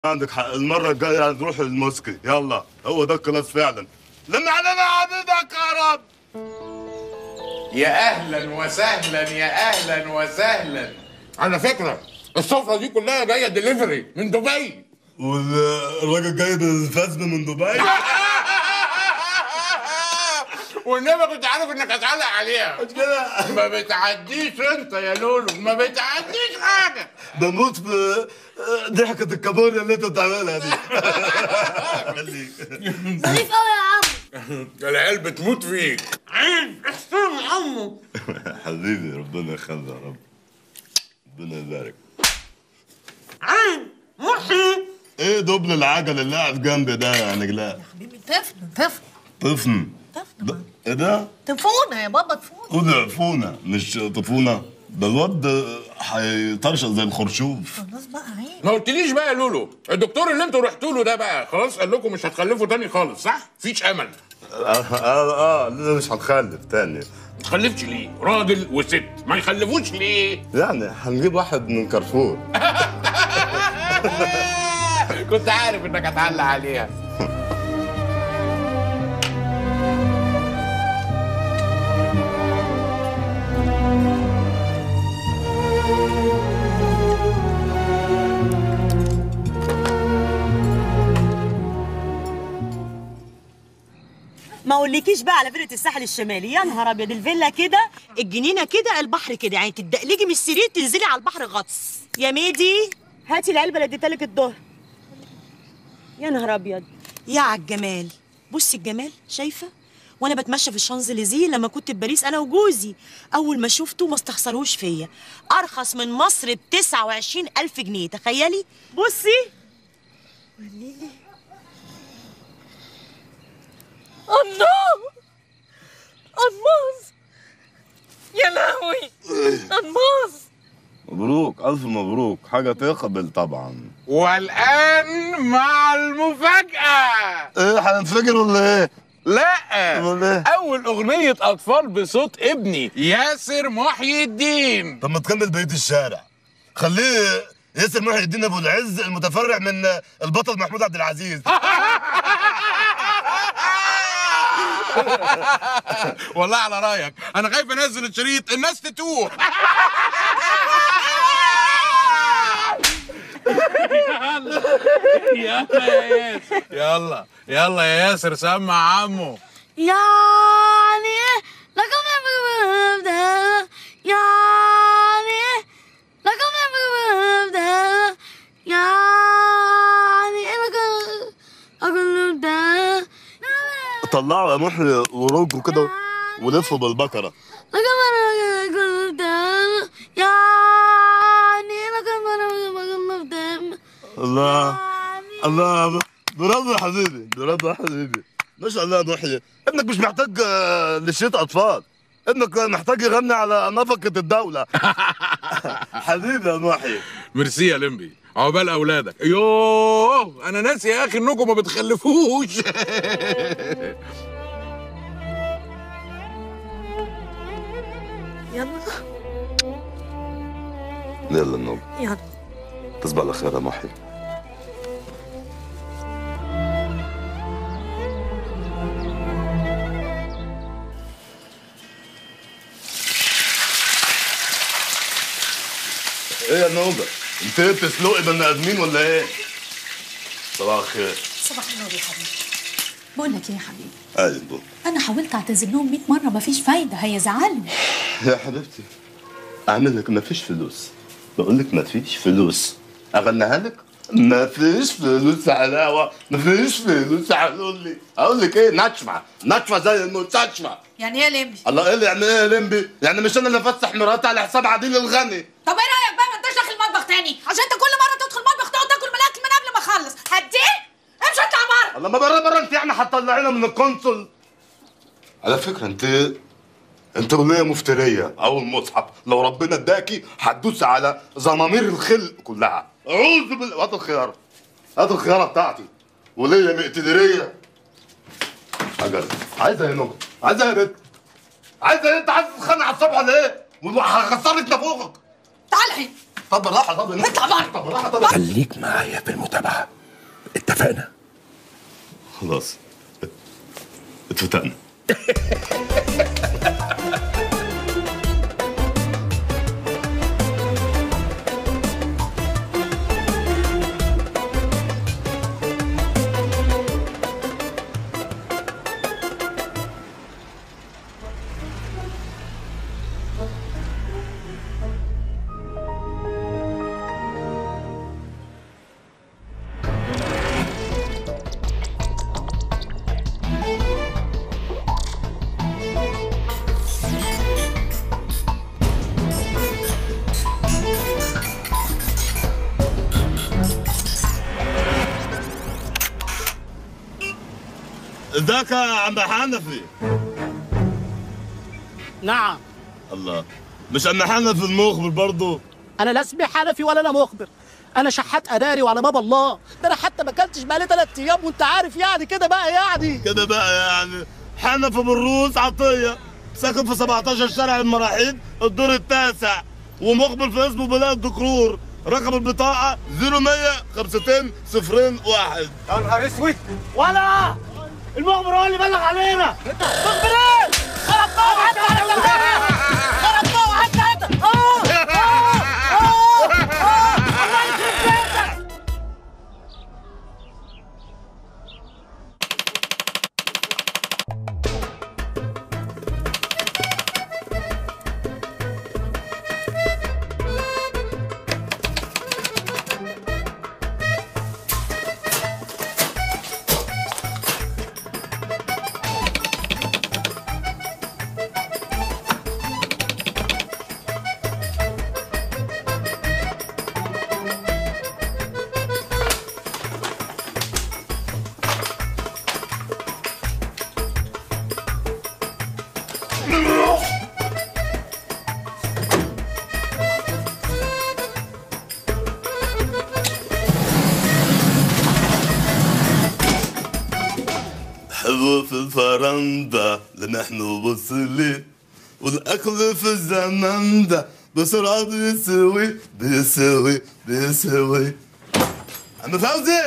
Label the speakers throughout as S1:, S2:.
S1: عندك حق المرة الجاية هنروح الموسكي يلا هو ده الكلاس فعلا لما علينا عبيدك يا رب
S2: يا اهلا وسهلا يا اهلا وسهلا على فكره السفره دي كلها جايه دليفري من دبي
S1: والراجل جايب الفزم من دبي
S2: والنبي كنت عارف انك هتعلق عليها
S1: كده
S2: ما بتعديش انت يا لولو ما بتعديش حاجه
S1: بموت في ضحكة الكابوريا اللي انت بتعملها دي خليك
S3: ظريف قوي يا عم
S2: العيال بتموت فيك عين احسن عمو
S1: حبيبي ربنا يخلي يا رب ربنا يبارك
S2: عين محي
S1: ايه دبل العجل اللي قاعد جنبي ده يا نجلاء
S3: حبيبي طفل طفل
S1: طفن
S3: طفل
S1: ده- ايه ده؟
S3: تفونا يا بابا تفونا
S1: ودعفونا مش طفونا ده الواد هيطرشق زي الخرشوف
S3: خلاص بقى عيب
S2: ما قلتليش بقى يا لولو الدكتور اللي انتوا رحتوا له ده بقى خلاص قال لكم مش هتخلفوا تاني خالص صح؟ مفيش امل
S1: اه اه, آه لا مش هنخلف تاني
S2: ما تخلفش ليه؟ راجل وست ما يخلفوش ليه؟
S1: يعني هنجيب واحد من كارفور
S2: كنت عارف انك هتعلق عليها
S4: ما اقولكيش بقى على فيلة الساحل الشمالي يا نهار ابيض الفيلا كده الجنينه كده البحر كده يعني تدقلجي من السرير تنزلي على البحر غطس يا ميدي هاتي العلبه اللي اديتها لك الظهر يا نهار ابيض يا عالجمال بصي الجمال شايفه وانا بتمشى في الشانزليزيه لما كنت في باريس انا وجوزي اول ما شفته ما استخسروش فيا ارخص من مصر ب 29 الف جنيه تخيلي بصي الله الماس يا لهوي الماس
S1: مبروك الف مبروك حاجه تقبل طبعا
S2: والان مع المفاجاه
S1: ايه هننفجر ولا ايه؟
S2: لا
S1: أمال إيه؟
S2: اول اغنيه اطفال بصوت ابني ياسر محي الدين
S1: طب ما تكمل بقيه الشارع خليه ياسر محي الدين ابو العز المتفرع من البطل محمود عبد العزيز
S2: والله على رايك انا خايف انزل الشريط الناس تتوه يلا يا ياسر يلا يلا يا ياسر سمع عمو
S3: يعني لكم نبدأ يعني لكم نبدأ يعني لكم أقول نبدأ
S1: طلعوا يا محي ورجوا كده ولفوا بالبكره
S3: لكم أقول نبدأ يعني لكم أقول نبدأ
S1: الله الله برافو يا حبيبي برافو يا حبيبي ما شاء الله يا محيي ابنك مش محتاج آه، لشيت اطفال ابنك محتاج يغني على نفقة الدولة حبيبي يا محيي
S2: ميرسي يا لمبي عقبال اولادك يوه انا ناسي يا اخي انكم ما بتخلفوش
S3: يلا
S1: يلا النوم
S3: يلا
S1: تصبح على خير يا محيي ايه يا نوبة؟ انت ايه بتسلقي بني ادمين ولا ايه؟ صباح الخير
S5: صباح النور يا حبيبي بقول لك ايه يا حبيبي
S1: اهلا بو
S5: انا حاولت اعتذر لهم 100 مره مفيش فايده هيزعلوا
S1: يا حبيبتي اعمل لك ما فيش فلوس بقول لك ما فيش فلوس اغنيها لك ما فيش فلوس علاوه ما فيش فلوس قالوا لي اقول لك ايه نشفه نشفه زي المستشفى
S3: يعني ايه لمبي
S1: الله ايه اللي يعني ايه يا لمبي يعني مش انا اللي افسح مراتي على حساب عديل الغني
S3: طب ايه رايك بقى ما انتش داخل المطبخ تاني عشان انت كل مره تدخل المطبخ تقعد تاكل من الاكل من قبل ما اخلص هديه امشي اطلع بره
S1: الله ما بره بره انت يعني هتطلعينا من القنصل على فكره انت انت اغنيه مفتريه او المصحف لو ربنا اداكي هتدوس على زمامير الخلق كلها اعوذ بالله هات الخياره هات الخياره بتاعتي وليا مقتدريه حاجه عايزه يا نجم عايزه يا بنت عايزه ايه انت عايز تتخانق على الصبح ولا ايه؟ وهخسرك نافوخك
S3: تعال هنا
S1: طب بالراحه طب
S3: اطلع بره
S1: طب بالراحه طب
S6: خليك معايا في المتابعة اتفقنا
S1: خلاص اتفتقنا ازيك يا عم حنفي
S7: نعم
S1: الله مش عم حنفي المخبر برضه
S7: انا لا اسمي حنفي ولا انا مخبر انا شحات اداري وعلى باب الله ده انا حتى ما اكلتش بقالي ثلاث ايام وانت عارف يعني كده بقى يعني
S1: كده بقى يعني حنفي بالروس عطيه ساكن في 17 شارع المراحيض الدور التاسع ومقبل في اسمه بلاد دكرور رقم البطاقة 0100 52 صفرين واحد
S7: يا نهار اسود ولا المخبر هو اللي بلغ علينا مخبر ايه؟ خربتوه حتى خربتوه حتى انت اه اه اه اه الله يخرب بيتك
S1: حلو في الفرندا لنحن وصلي والاكل في الزمن ده بسرعة بيسوي بيسوي بيسوي عم فوزي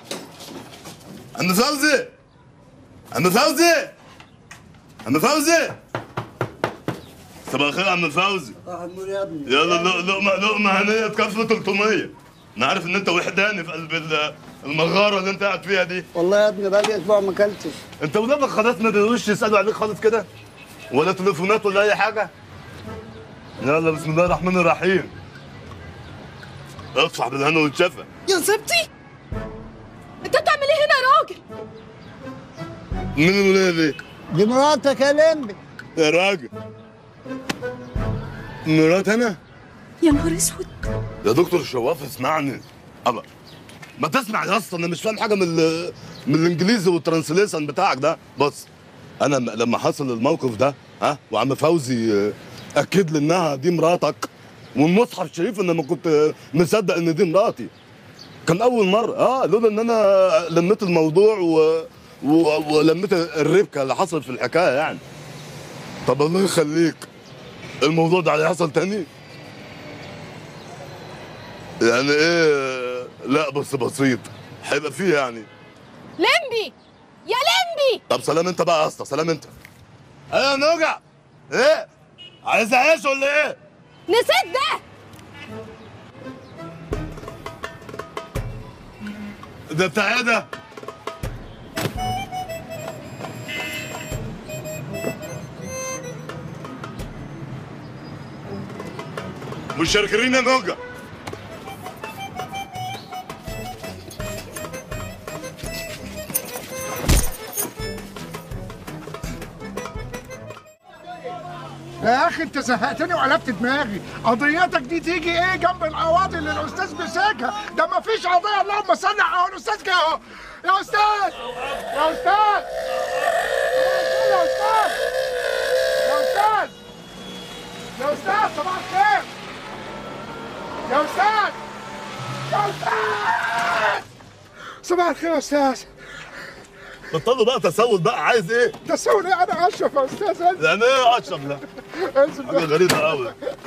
S1: عم فوزي عم فوزي عم فوزي صباح الخير عم فوزي يلا لق- لقمة لقمة هنية بكفة 300 انا عارف ان انت وحداني في قلب ال- المغارة اللي انت قاعد فيها دي
S8: والله يا ابني بقالي اسبوع ما اكلتش
S1: انت ولادك خلاص ما بيقولوش يسالوا عليك خالص كده ولا تليفونات ولا اي حاجه يلا بسم الله الرحمن الرحيم اصفح بالهنا والشفا
S3: يا زبطي انت بتعمل ايه هنا يا راجل
S1: مين الولايه دي؟
S8: دي مراتك يا لمبي
S1: يا راجل مرات انا
S5: يا نهار اسود
S1: يا دكتور شواف اسمعني الله ما تسمع يا اسطى انا مش فاهم حاجه من ال- من الانجليزي والترانسليشن بتاعك ده بص انا م- لما حصل الموقف ده ها وعم فوزي آه، اكد لي انها دي مراتك والمصحف الشريف ان ما كنت آه، مصدق ان دي مراتي كان اول مره اه لولا ان انا لميت الموضوع و... و... ولميت الربكه اللي حصلت في الحكايه يعني طب الله يخليك الموضوع ده هيحصل تاني يعني ايه لا بس بسيط هيبقى فيه يعني
S3: لمبي يا لمبي
S1: طب سلام انت بقى يا اسطى سلام انت ايه يا نوجع ايه عايز اعيش ولا ايه
S3: نسيت ده
S1: ده بتاع ايه ده مش شاركرين يا نوجع
S9: يا اخي انت زهقتني وقلبت دماغي قضيتك دي تيجي ايه جنب القواضي اللي الاستاذ مسكها ده ما فيش قضيه اللهم صل على الاستاذ جه اهو يا استاذ يا استاذ يا استاذ يا استاذ يا استاذ صباح الخير يا استاذ يا استاذ صباح الخير يا استاذ
S1: بطلوا بقى تسول بقى عايز ايه
S9: تسوني انا اشرف يا استاذ
S1: يعني ايه اشرب ده
S9: انزل
S1: حاجه غريبه قوي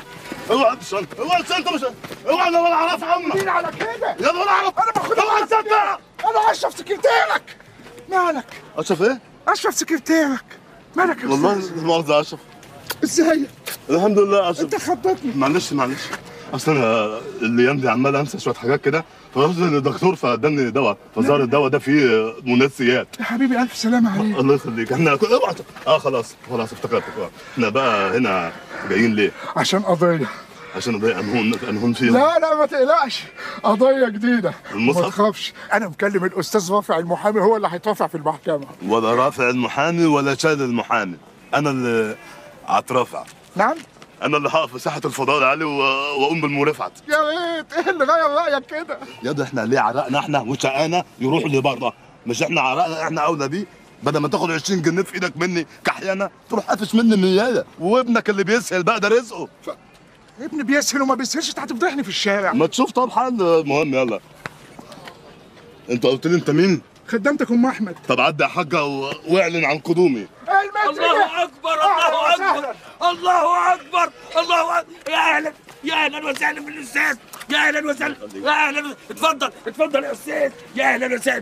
S1: اوعى الشنطه اوعى الشنطه مش اوعى انا ولا اعرف عمك
S9: مين على كده
S1: يلا ولا اعرف
S9: انا باخدها
S1: اوعى الشنطه
S9: انا اشرف سكرتيرك مالك
S1: اشرف ايه؟
S9: اشرف سكرتيرك مالك يا
S1: والله
S9: أستاذ؟
S1: لا مؤاخذة اشرف
S9: ازيك
S1: الحمد لله اشرف
S9: انت خضتني
S1: معلش معلش اصل انا الايام دي عمال انسى شويه حاجات كده فرحت للدكتور فاداني دواء فظهر الدواء ده فيه منسيات
S9: يا حبيبي الف سلامه عليك
S1: الله يخليك احنا اوعى اه خلاص خلاص افتكرت احنا بقى هنا جايين ليه؟
S9: عشان قضيه
S1: عشان اضيع انهون انهون فيهم
S9: لا لا ما تقلقش قضيه جديده
S1: المصحف؟
S9: ما تخافش انا مكلم الاستاذ رافع المحامي هو اللي هيترافع في المحكمه
S1: ولا رافع المحامي ولا شايل المحامي انا اللي هترافع
S9: نعم
S1: انا اللي هقف في ساحه الفضاء العالي و- واقوم بالمرافعه
S9: يا ريت ايه اللي غير رايك كده
S1: يا ده احنا ليه عرقنا احنا وشقانا يروح لبره مش احنا عرقنا احنا اولى بيه بدل ما تاخد 20 جنيه في ايدك مني كحيانه تروح قافش مني ميايه وابنك اللي بيسهل بقى ده رزقه
S9: ابني بيسهل وما بيسهلش انت هتفضحني في الشارع
S1: ما تشوف طب حل المهم يلا انت قلت لي انت مين؟
S9: خدمتك ام احمد
S1: طب عدي يا حاجه و- واعلن عن قدومي
S7: الله اكبر الله اكبر الله اكبر الله اكبر يا اهلا يا اهلا وسهلا بالاستاذ يا اهلا وسهلا يا اهلا اتفضل اتفضل يا استاذ يا اهلا وسهلا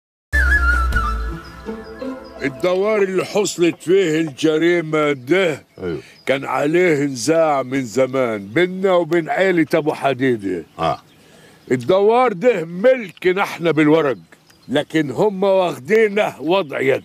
S10: الدوار اللي حصلت فيه الجريمة ده
S1: ايوه
S10: كان عليه نزاع من زمان بينا وبين عيلة أبو حديدة
S1: اه
S10: الدوار ده ملكنا احنا بالورق لكن هم واخدينه وضع يد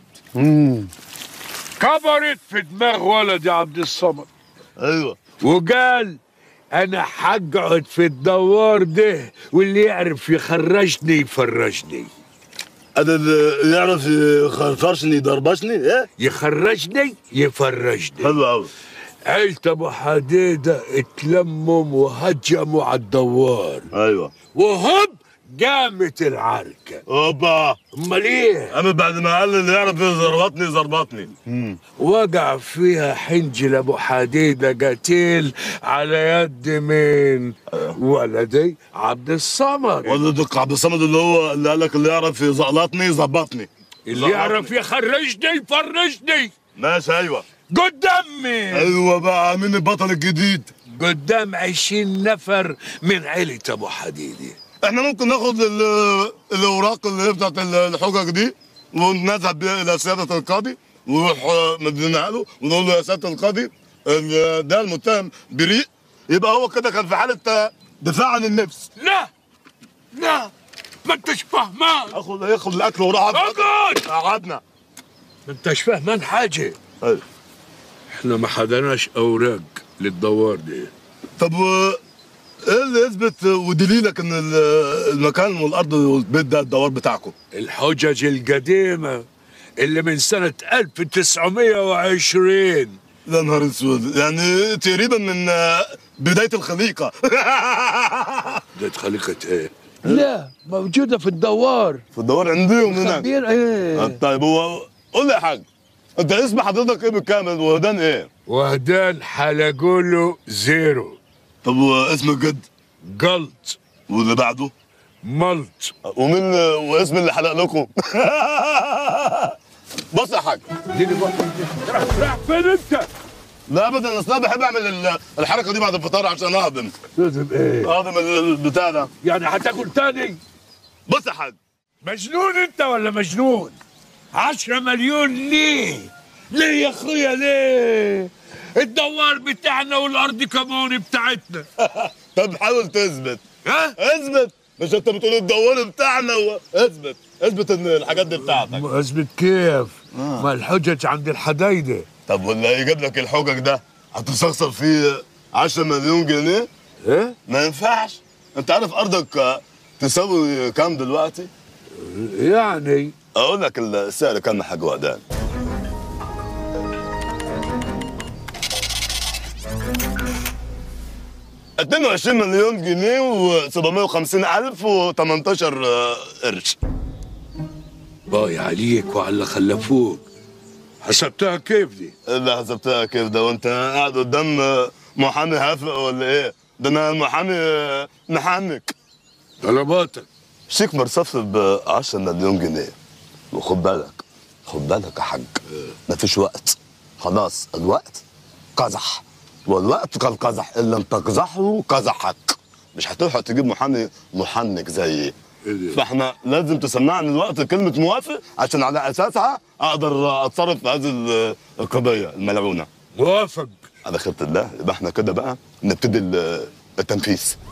S10: كبرت في دماغ ولدي عبد الصمد
S1: ايوه
S10: وقال انا حقعد في الدوار ده واللي يعرف يخرجني يفرجني
S1: انا اللي يعرف يخرفشني يضربشني ايه
S10: يخرجني يفرجني
S1: حلو قوي
S10: عيلة ابو حديدة اتلمم وهجموا على الدوار
S1: ايوه
S10: وهب قامت العركة
S1: اوبا
S10: امال ايه
S1: اما بعد ما قال اللي يعرف يزربطني يزربطني
S10: وقع فيها حنجل ابو حديدة قتيل على يد مين ولدي عبد الصمد
S1: ولدك عبد الصمد اللي هو اللي قال لك اللي يعرف يزقلطني يظبطني
S10: اللي يعرف يخرجني يفرجني
S1: ماشي ايوه
S10: قدام مين
S1: ايوه بقى مين البطل الجديد
S10: قدام عشرين نفر من عيلة ابو حديدة
S1: احنا ممكن ناخد ال- الاوراق اللي هي بتاعت ال- الحجج دي ونذهب بيها الى سياده القاضي ونروح آه، مدينها له ونقول له يا سياده القاضي ال- ده المتهم بريء يبقى هو كده كان في حاله آه، دفاع عن النفس
S10: لا لا ما انتش فهمان
S1: اخد ياخد الاكل وراح
S10: اقعد
S1: قعدنا
S10: ما انتش فهمان حاجة
S1: أيوة.
S10: احنا ما حدناش اوراق للدوار دي
S1: طب و ايه اللي يثبت ودليلك ان ال- المكان والارض والبيت ده الدوار بتاعكم
S10: الحجج القديمة اللي من سنة 1920
S1: يا نهار اسود يعني تقريبا من آه، بدايه الخليقه
S10: ده خليقة ايه؟ لا موجودة في الدوار
S1: في الدوار عندهم هناك
S10: خبير ايه
S1: آه، طيب هو قول لي يا حاج انت اسم حضرتك ايه بالكامل وهدان ايه؟
S10: وهدان حلقوله زيرو
S1: طب واسم الجد؟
S10: قلط
S1: واللي بعده؟
S10: ملط
S1: ومين واسم اللي حلق لكم؟ بص يا حاج
S10: اديني بقى راح فين انت؟
S1: لا ابدا اصل انا بحب اعمل ال- الحركه دي بعد الفطار عشان اهضم
S10: لازم ايه؟
S1: اهضم البتاع ده
S10: يعني هتاكل تاني؟
S1: بص يا حاج
S10: مجنون انت ولا مجنون؟ عشرة مليون ليه؟ ليه يا اخويا ليه؟ الدوار بتاعنا والارض كمان بتاعتنا
S1: طب حاول تثبت
S10: ها؟
S1: اثبت مش انت بتقول الدوار بتاعنا و... اثبت اثبت ان الحاجات دي بتاعتك
S10: اثبت كيف؟ ما الحجج عند الحدايده
S1: طب واللي يجيب لك الحجج ده هتستخسر فيه 10 مليون جنيه
S10: ايه؟
S1: ما ينفعش انت عارف ارضك آه، تساوي كام دلوقتي
S10: يعني
S1: اقول لك السعر كام يا حاج وعدان اتنين وعشرين مليون جنيه و750 ألف و18 قرش
S10: باي عليك وعلى اللي خلفوك حسبتها كيف دي؟
S1: اللي حسبتها كيف ده وانت قاعد قدام محامي هافق ولا ايه؟ ده انا المحامي محامك
S10: طلباتك
S1: شيك مرصف ب 10 مليون جنيه وخد بالك خد بالك يا حاج مفيش وقت خلاص الوقت قزح والوقت كالقزح ان لم تقزحه قزحك مش هتلحق تجيب محامي محنك زيي فاحنا لازم تسمعني الوقت كلمة موافق عشان على اساسها اقدر اتصرف في هذه ال- القضية الملعونة
S10: موافق
S1: على خيرة الله يبقى احنا كده بقى نبتدي ال- التنفيذ